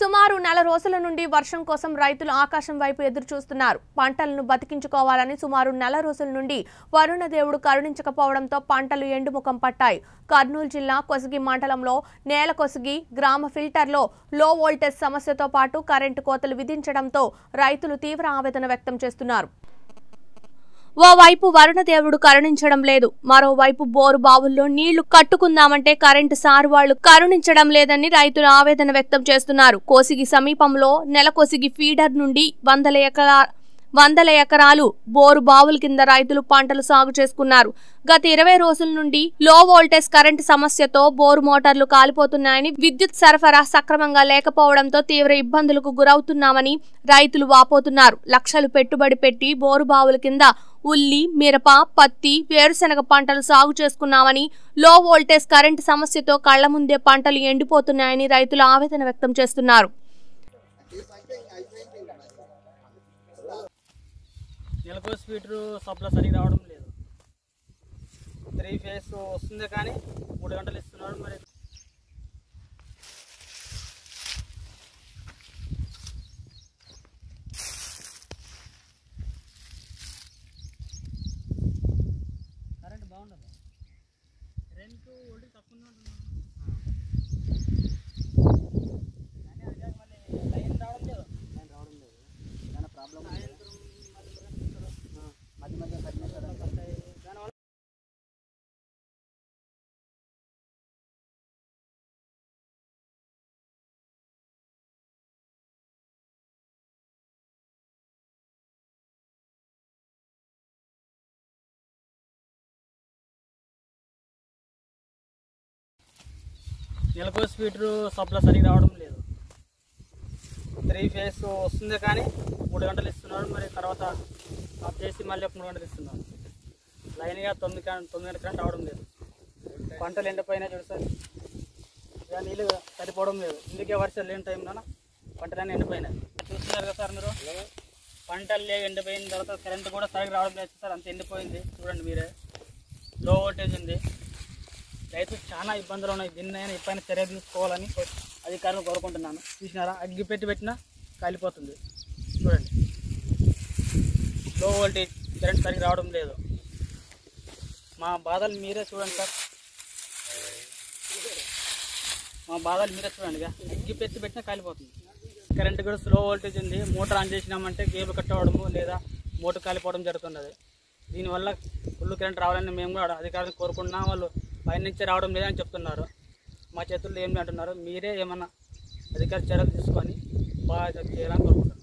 సుమారు నెల రోజుల నుండి వర్షం కోసం రైతులు ఆకాశం వైపు ఎదురు చూస్తున్నారు పంటలను బతికించుకోవాలని సుమారు నెల రోజుల నుండి వరుణ దేవుడు కరుణించకపోవడంతో పంటలు ఎండుముఖం పట్టాయి కర్నూలు జిల్లా కొసగి మండలంలో నేల కొసగి గ్రామ ఫిల్టర్లో లో వోల్టేజ్ సమస్యతో పాటు కరెంటు కోతలు విధించడంతో రైతులు తీవ్ర ఆవేదన వ్యక్తం చేస్తున్నారు ఓవైపు వరుణదేవుడు కరుణించడం లేదు మరోవైపు బోరు బావుల్లో నీళ్లు కట్టుకుందామంటే కరెంటు సారు వాళ్లు కరుణించడం లేదని రైతులు ఆవేదన వ్యక్తం చేస్తున్నారు కోసిగి సమీపంలో నెలకొసిగి ఫీడర్ నుండి వందల ఎకరా వందల ఎకరాలు బోరు బావుల కింద రైతులు పంటలు సాగు చేసుకున్నారు గత ఇరవై రోజుల నుండి లో వోల్టేజ్ కరెంటు సమస్యతో బోరు మోటార్లు కాలిపోతున్నాయని విద్యుత్ సరఫరా సక్రమంగా లేకపోవడంతో తీవ్ర ఇబ్బందులకు గురవుతున్నామని రైతులు వాపోతున్నారు లక్షలు పెట్టుబడి పెట్టి బోరు బావుల కింద ఉల్లి మిరప పత్తి వేరుశనగ పంటలు సాగు చేసుకున్నామని లో వోల్టేజ్ కరెంటు సమస్యతో కళ్ల ముందే పంటలు ఎండిపోతున్నాయని రైతులు ఆవేదన వ్యక్తం చేస్తున్నారు నెలకు స్పీటర్ సప్లై సరిగ్గా రావడం లేదు త్రీ ఫేస్ వస్తుంది కానీ మూడు గంటలు ఇస్తున్నాడు మరి కరెంట్ బాగుండదు కరెంట్ వోల్టేజ్ తక్కువ ఉంది అంటున్నాను. కానీ అది కాక మళ్ళీ లైన్ రావడం లేదు లైన్ రావడం లేదు ఏమైనా ప్రాబ్లం సాయంత్రం మళ్ళీ మధ్య మధ్య దానివల్ల నెలకు స్పీటర్ సప్లై సరిగ్గా రావడం లేదు త్రీ ఫేస్ వస్తుంది కానీ మూడు గంటలు ఇస్తున్నాడు మరి తర్వాత ఆఫ్ చేసి మళ్ళీ ఒక మూడు గంటలు ఇస్తున్నాడు లైన్గా తొమ్మిది గంట తొమ్మిది గంటల కరెంట్ రావడం లేదు పంటలు ఎండిపోయినా చూడు సార్ ఇక నీళ్ళు సరిపోవడం లేదు ఇందుకే వర్షాలు లేని టైంలో పంటలన్నీ ఎండిపోయినాయి చూస్తున్నారు కదా సార్ మీరు పంటలు లేక ఎండిపోయిన తర్వాత కరెంట్ కూడా సరిగ్గా రావడం లేదు సార్ అంత ఎండిపోయింది చూడండి మీరే లో వోల్టేజ్ ఉంది రైతు చాలా ఇబ్బందులు ఉన్నాయి దీన్నైనా ఎప్పుడైనా చర్య తీసుకోవాలని కో- అధికారులు కోరుకుంటున్నాను చూసినారా అగ్గి పెట్టి పెట్టినా కాలిపోతుంది చూడండి లో వోల్టేజ్ కరెంట్ సరిగ్గా రావడం లేదు మా బాధలు మీరే చూడండి సార్ మా బాధలు మీరే చూడండి ఇక అగ్గి పెట్టి పెట్టినా కాలిపోతుంది కరెంట్ కూడా స్లో వోల్టేజ్ ఉంది మోటార్ ఆన్ చేసినామంటే కేబుల్ కట్ అవ్వడము లేదా మోటార్ కాలిపోవడం జరుగుతున్నది దీనివల్ల ఫుల్ కరెంట్ రావాలని మేము కూడా అధికారులు కోరుకుంటున్నాం వాళ్ళు పైన నుంచి రావడం లేదని చెప్తున్నారు మా చేతుల్లో ఏమి అంటున్నారు మీరే ఏమన్నా అధికార చర్యలు తీసుకొని బాగా చేయాలని కోరుకుంటున్నాను